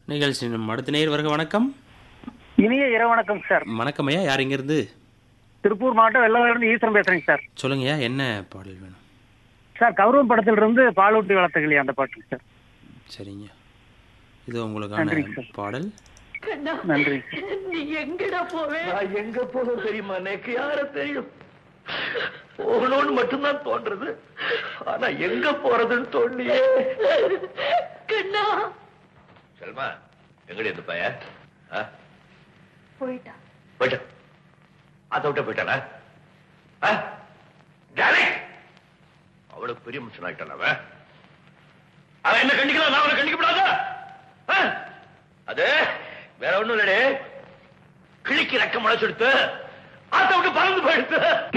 நிகழ்ச்சி நம்ம அடுத்த நேர் வருக வணக்கம் இனிய இரவு வணக்கம் சார் வணக்கம் ஐயா யார் இருந்து திருப்பூர் மாவட்டம் வெள்ளவாயிலிருந்து ஈஸ்வரன் பேசுறேங்க சார் சொல்லுங்கய்யா என்ன பாடல் வேணும் சார் கௌரவம் படத்துல இருந்து பாலூட்டி வளர்த்துக்கலையா அந்த பாட்டு சார் சரிங்க இது உங்களுக்கான நன்றிங்க சார். பாடல் கண்ணா நன்றி நீ எங்கடா போவே நான் எங்க போதும் தெரியுமா எனக்கு யார தெரியும் போகணும்னு மட்டும்தான் தோன்றது ஆனா எங்க போறதுன்னு தோண்டியே கண்ணா செல்மா எங்கடி இந்த பைய போயிட்டா போயிட்ட அதை விட்ட போயிட்டானா ஆ? டானே! அவ்வளவு பெரிய மனுஷன் ஆயிட்டான் அவன் அவன் என்ன கண்டிக்கலாம் நான் அவனை கண்டிக்கப்படாத ஆ? அது வேற ஒண்ணும் இல்லடே கிழிக்கு ரெக்க முளைச்செடுத்து ஆத்த விட்டு பறந்து போயிடுத்து